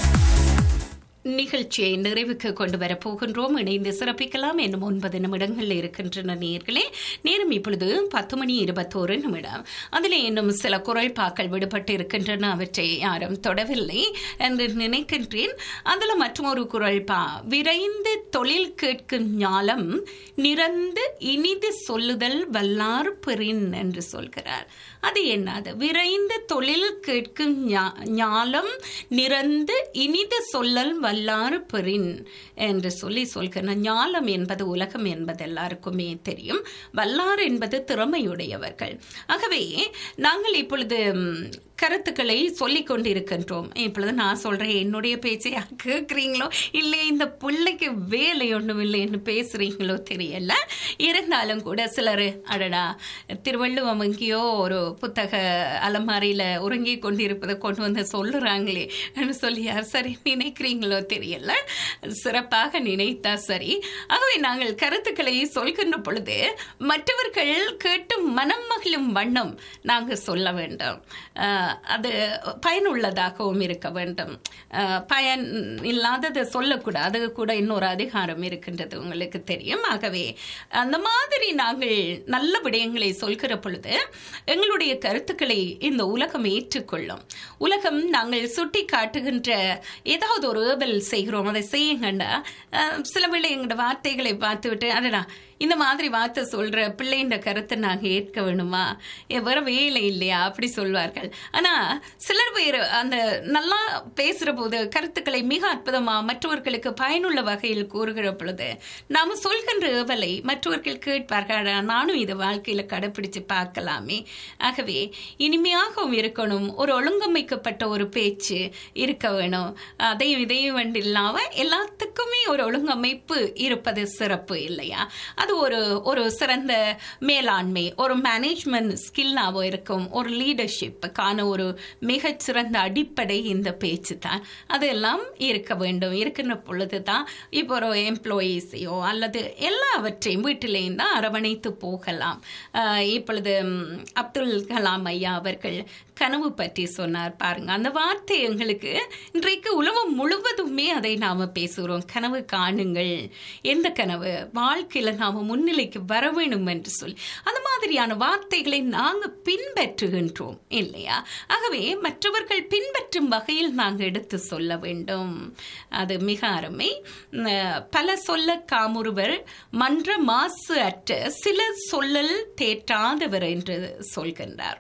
நிகழ்ச்சியை நிறைவுக்கு கொண்டு வரப் போகின்றோம் இணைந்து சிறப்பிக்கலாம் என்னும் ஒன்பது நிமிடங்கள் இருக்கின்றன நேர்களே நேரம் இப்பொழுது பத்து மணி இருபத்தோரு நிமிடம் அதில் இன்னும் சில குரல் பாக்கள் விடுபட்டு இருக்கின்றன அவற்றை யாரும் தொடவில்லை என்று நினைக்கின்றேன் அதில் மற்றொரு குரல் பா விரைந்து தொழில் கேட்கும் ஞாலம் நிறந்து இனிது சொல்லுதல் வல்லார் பெறின் என்று சொல்கிறார் அது என்னது விரைந்து தொழில் கேட்கும் ஞா- ஞாலம் நிறந்து இனிது சொல்லல் வல்லாறு பெறின் என்று சொல்லி சொல்கிற ஞாலம் என்பது உலகம் என்பது எல்லாருக்குமே தெரியும் வல்லார் என்பது திறமையுடையவர்கள் ஆகவே நாங்கள் இப்பொழுது ம், கருத்துக்களை சொல்லிக் கொண்டிருக்கின்றோம் இப்பொழுது நான் சொல்றேன் என்னுடைய பேச்சை கேட்குறீங்களோ இல்லை இந்த பிள்ளைக்கு வேலை ஒன்றும் இல்லைன்னு பேசுறீங்களோ தெரியல இருந்தாலும் கூட சிலர் அடடா திருவள்ளுவம் எங்கேயோ ஒரு புத்தக அலமாரியில் உறங்கி கொண்டிருப்பதை கொண்டு வந்து சொல்லுறாங்களே என்று சொல்லி யார் சரி நினைக்கிறீங்களோ தெரியல சிறப்பாக நினைத்தா சரி ஆகவே நாங்கள் கருத்துக்களை சொல்கின்ற பொழுது மற்றவர்கள் கேட்டு மனம் மகிழும் வண்ணம் நாங்கள் சொல்ல வேண்டும் அஹ், அது பயனுள்ளதாகவும் இருக்க வேண்டும் அஹ், பயன் இல்லாததை சொல்லக்கூடாது அது கூட இன்னொரு அதிகாரம் இருக்கின்றது உங்களுக்கு தெரியும் ஆகவே அந்த மாதிரி நாங்கள் நல்ல விடயங்களை சொல்கிற பொழுது எங்களுடைய கருத்துக்களை இந்த உலகம் ஏற்றுக்கொள்ளும் உலகம் நாங்கள் சுட்டி காட்டுகின்ற ஏதாவது ஒரு ஏவல் செய்கிறோம் அதை செய்யுங்கண்டா அஹ், சில வேளை எங்களோட வார்த்தைகளை பார்த்துவிட்டு அடடா இந்த மாதிரி வார்த்தை சொல்ற பிள்ளைன்ற கருத்தை நாங்கள் ஏற்க வேணுமா ஏ, வேற வேலை இல்லையா அப்படி சொல்வார்கள் ஆனா சிலர் பேர் அந்த நல்லா பேசுற போது கருத்துக்களை மிக அற்புதமா மற்றவர்களுக்கு பயனுள்ள வகையில் கூறுகிற பொழுது நாம சொல்கின்ற ஏவலை மற்றவர்கள் கேட்பார்கள் "அடா, நானும் இதை வாழ்க்கையில கடைப்பிடிச்சு பார்க்கலாமே ஆகவே இனிமையாகவும் இருக்கணும் ஒரு ஒழுங்கமைக்கப்பட்ட ஒரு பேச்சு இருக்க வேணும் அதையும் இதையும் வேண்டி இல்லாம எல்லாத்துக்குமே ஒரு ஒழுங்கமைப்பு இருப்பது சிறப்பு இல்லையா அது ஒரு ஒரு சிறந்த மேலாண்மை ஒரு மேனேஜ்மெண்ட் ஸ்கில்லாவோ இருக்கும் ஒரு லீடர்ஷிப்புக்கான ஒரு மிகச் சிறந்த அடிப்படை இந்த பேச்சு தான் அதெல்லாம் இருக்க வேண்டும் இருக்கின்ற பொழுது தான் இப்போ ஒரு எம்ப்ளாயீஸையோ அல்லது எல்லாவற்றையும் வீட்டிலேயும் தான் அரவணைத்து போகலாம் ஆஹ் இப்பொழுது ம், அப்துல் கலாம் ஐயா அவர்கள் கனவு பற்றி சொன்னார் பாருங்க அந்த வார்த்தை எங்களுக்கு இன்றைக்கு உலகம் முழுவதுமே அதை நாம பேசுகிறோம் கனவு காணுங்கள் எந்த கனவு வாழ்க்கையில நாம முன்னிலைக்கு வர வேணும் என்று சொல்லி அந்த மாதிரியான வார்த்தைகளை நாங்க பின்பற்றுகின்றோம் இல்லையா ஆகவே மற்றவர்கள் பின்பற்றும் வகையில் நாங்க எடுத்து சொல்ல வேண்டும் அது மிக அருமை உம், பல சொல்ல காமுறுவர் மன்ற மாசு அற்ற சில சொல்லல் தேற்றாதவர் என்று சொல்கின்றார்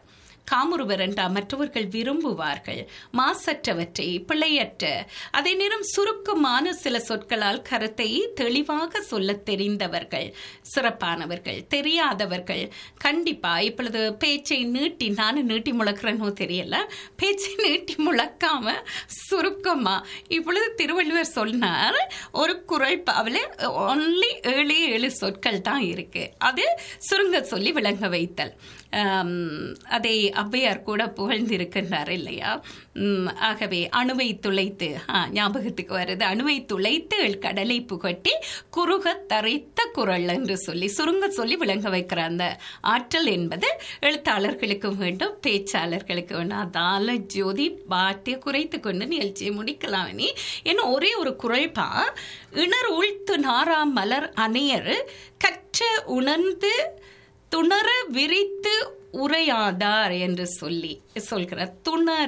காமுறுவர் என்றா மற்றவர்கள் விரும்புவார்கள் மாசற்றவற்றை பிழையற்ற அதே நேரம் சுருக்கமான சில சொற்களால் கருத்தை தெளிவாக சொல்லத் தெரிந்தவர்கள் சிறப்பானவர்கள் தெரியாதவர்கள் கண்டிப்பா இப்பொழுது பேச்சை நீட்டி நானும் நீட்டி முழக்கிறேனோ தெரியல பேச்சை நீட்டி முழக்காம சுருக்கமா இப்பொழுது திருவள்ளுவர் சொன்னார் ஒரு குரல்பாவில் ஒன்லி ஏழு ஏழு சொற்கள் தான் இருக்கு அது சுருங்க சொல்லி விளங்க வைத்தல் ஆம், அதை ஔவையார் கூட புகழ்ந்திருக்கின்றார் இல்லையா உம், ஆகவே அணுவை துளைத்து ஆ, ஞாபகத்துக்கு வருது அணுவை துளைத்து கடலை புகட்டி குறுக தரைத்த குரல் என்று சொல்லி சுருங்க சொல்லி விளங்க வைக்கிற அந்த ஆற்றல் என்பது எழுத்தாளர்களுக்கும் வேண்டும் பேச்சாளர்களுக்கு வேண்டும் அதால ஜோதி பாட்டிய குறைத்து கொண்டு நிகழ்ச்சியை முடிக்கலாம் இனி என்ன ஒரே ஒரு குரல்பா இணர் உழ்த்து நாராம் மலர் அணையர் கற்ற உணர்ந்து துணர விரித்து உரையாதார் என்று சொல்லி சொல்கிறார் துணர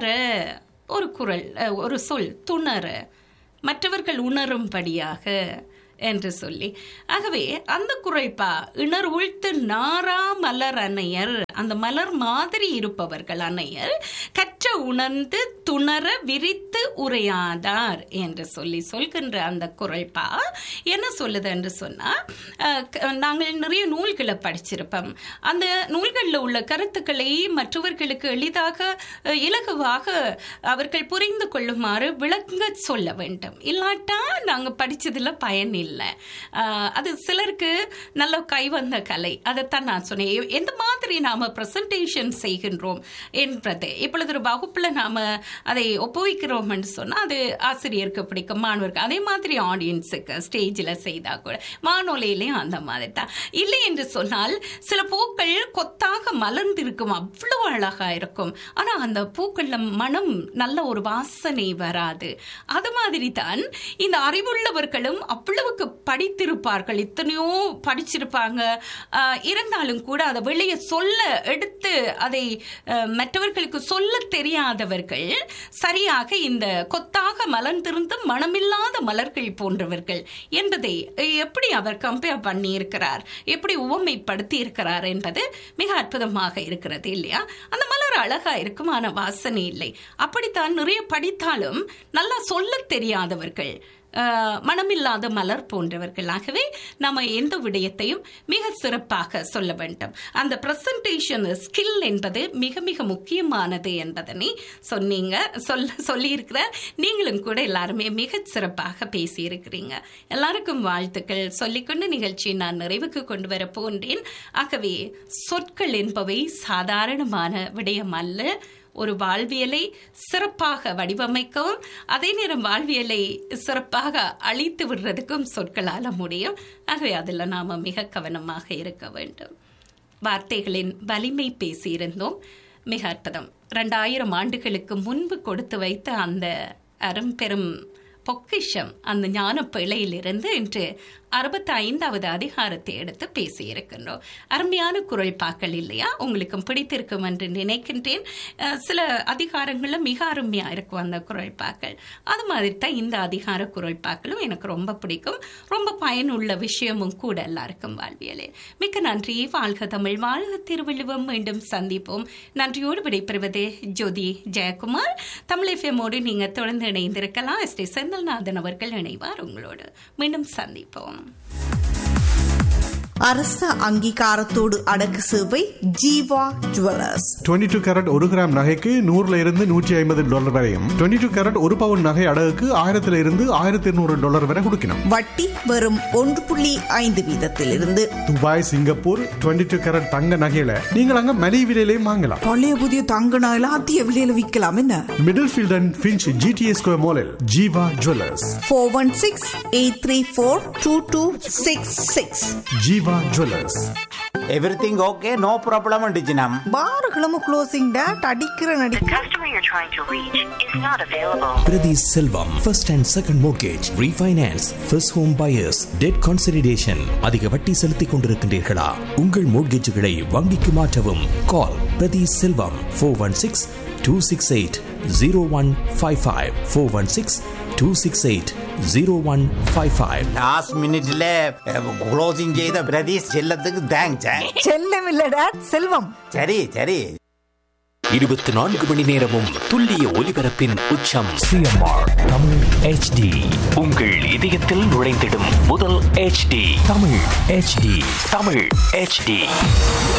ஒரு குரல் அஹ், ஒரு சொல் துணர மற்றவர்கள் உணரும்படியாக என்று சொல்லி ஆகவே அந்த குறைப்பா இணர் உழ்த்து நாரா மலர் அன்னையர் அந்த மலர் மாதிரி இருப்பவர்கள் அன்னையர் கற்ற உணர்ந்து துணர விரித்து உரையாதார் என்று சொல்லி சொல்கின்ற அந்த குறைப்பா என்ன சொல்லுது என்று சொன்னா அஹ், க- நாங்கள் நிறைய நூல்களை படிச்சிருப்போம் அந்த நூல்களில் உள்ள கருத்துக்களை மற்றவர்களுக்கு எளிதாக அஹ், இலகுவாக அவர்கள் புரிந்து கொள்ளுமாறு விளங்க சொல்ல வேண்டும் இல்லாட்டா நாங்க படிச்சதுல பயன் இல்லை ஆஹ், அது சிலருக்கு நல்ல கைவந்த கலை அதைத்தான் நான் சொன்னேன் எ- எந்த மாதிரி நாம பிரசன்டேஷன் செய்கின்றோம் என்பது இப்பொழுது ஒரு வகுப்புல நாம அதை ஒப்புவிக்கிறோம் என்று சொன்னா அது ஆசிரியருக்கு பிடிக்கும் மாணவருக்கு அதே மாதிரி ஆடியன்ஸுக்கு ஸ்டேஜில் செய்தா கூட வானொலியிலையும் அந்த மாதிரி தான் இல்லை என்று சொன்னால் சில பூக்கள் கொத்தாக மலர்ந்திருக்கும் அவ்வளவு அழகா இருக்கும் ஆனா அந்த பூக்கள்ல மனம் நல்ல ஒரு வாசனை வராது அது மாதிரி தான் இந்த அறிவுள்ளவர்களும் அவ்வளவுக்கு படித்திருப்பார்கள் இத்தனையோ படிச்சிருப்பாங்க ஆஹ், இருந்தாலும் கூட அதை வெளியே சொல்ல எடுத்து அதை ஆஹ், மற்றவர்களுக்கு சொல்ல தெரியாதவர்கள் சரியாக இந்த கொத்தாக மலர்ந்திருந்தும் மனமில்லாத மலர்கள் போன்றவர்கள் என்பதை எப்படி அவர் கம்பேர் பண்ணி இருக்கிறார் எப்படி உவமைப்படுத்தி இருக்கிறார் என்பது மிக அற்புதமாக இருக்கிறது இல்லையா அந்த மலர் அழகா இருக்கும் ஆனா வாசனை இல்லை அப்படித்தான் நிறைய படித்தாலும் நல்லா சொல்லத் தெரியாதவர்கள் ஆஹ், மனமில்லாத மலர் போன்றவர்களாகவே நம்ம எந்த விடயத்தையும் மிக சிறப்பாக சொல்ல வேண்டும் அந்த பிரசன்டேஷன் ஸ்கில் என்பது மிக மிக முக்கியமானது என்பதனை சொன்னீங்க சொல்ல சொல்லியிருக்கிற நீங்களும் கூட எல்லாருமே மிக சிறப்பாக பேசியிருக்கிறீங்க எல்லாருக்கும் வாழ்த்துக்கள் சொல்லிக்கொண்டு நிகழ்ச்சியை நான் நிறைவுக்கு கொண்டு வர போன்றேன் ஆகவே சொற்கள் என்பவை சாதாரணமான விடயம் அல்ல ஒரு வாழ்வியலை சிறப்பாக வடிவமைக்கவும் அதே நேரம் வாழ்வியலை சிறப்பாக அழித்து விடுறதுக்கும் சொற்களால முடியும் ஆகவே அதில் நாம மிக கவனமாக இருக்க வேண்டும் வார்த்தைகளின் வலிமை பேசியிருந்தோம் மிக அற்புதம் ரெண்டாயிரம் ஆண்டுகளுக்கு முன்பு கொடுத்து வைத்த அந்த அரும்பெரும் பொக்கிஷம் அந்த ஞான பிழையிலிருந்து இன்று அறுபத்தி ஐந்தாவது அதிகாரத்தை எடுத்து பேசியிருக்கின்றோம் அருமையான குரல் பாக்கள் இல்லையா உங்களுக்கும் பிடித்திருக்கும் என்று நினைக்கின்றேன் அஹ், சில அதிகாரங்கள்ல மிக அருமையா இருக்கும் அந்த குரல் பாக்கள் அது மாதிரி தான் இந்த அதிகார குரல் பாக்களும் எனக்கு ரொம்ப பிடிக்கும் ரொம்ப பயனுள்ள விஷயமும் கூட எல்லாருக்கும் வாழ்வியலே மிக்க நன்றி வாழ்க தமிழ் வாழ்க திருவள்ளுவம் மீண்டும் சந்திப்போம் நன்றியோடு விடைபெறுவது ஜோதி ஜெயக்குமார் தமிழ் எஃப்எம்மோடு நீங்க தொடர்ந்து இணைந்திருக்கலாம் எஸ் டி செந்தில்நாதன் அவர்கள் இணைவார் உங்களோடு மீண்டும் சந்திப்போம் அரச அங்கீகாரத்தோடு அடக்கு சேவை ஜீவா ஜுவல்லர்ஸ் 22 டூ கேரட் ஒரு கிராம் நகைக்கு நூறுல இருந்து நூற்றி ஐம்பது டாலர் வரையும் 22 டூ கேரட் ஒரு பவுன் நகை அடகுக்கு ஆயிரத்துல இருந்து ஆயிரத்தி இருநூறு டாலர் வரை கொடுக்கணும் வட்டி வெறும் ஒன்று புள்ளி ஐந்து வீதத்திலிருந்து துபாய் சிங்கப்பூர் 22 டூ கேரட் தங்க நகையில நீங்கள் அங்க மலிவு விலையிலையும் வாங்கலாம் பழைய புதிய தங்க நகையில அதிக விலையில விற்கலாம் என்ன Middlefield and Finch GTA square மாலில் Jeeva jewellers four one six eight three four two two six six Jeeva jewellers everything okay no problem டிஜினம் பாருகளும் க்ளோசிங் டேட் அடிக்கிற நடி customer you're trying to reach is not available. Priti Selvam, first and second mortgage, refinance, first home buyers, debt consolidation. அதிக வட்டி செலுத்திக் கொண்டிருக்கின்றீர்களா உங்கள் மோட்கேஜுகளை வங்கிக்கு மாற்றவும் call Prathi Selvam four one six two six eight zero one five five four one six two six eight zero one five five last மினிட்ல க்ளோசிங் செய்த பிரதீஷ் செல்லத்துக்கு தேங்க்ஸ் செல்லம் இல்ல டேட் செல்வம் சரி சரி இருபத்தி நான்கு மணி நேரமும் துல்லிய ஒலிபரப்பின் உச்சம் சிஎம்ஆர் தமிழ் ஹெச்டி உங்கள் இதயத்தில் நுழைந்திடும் முதல் HD Tamil HD Tamil HD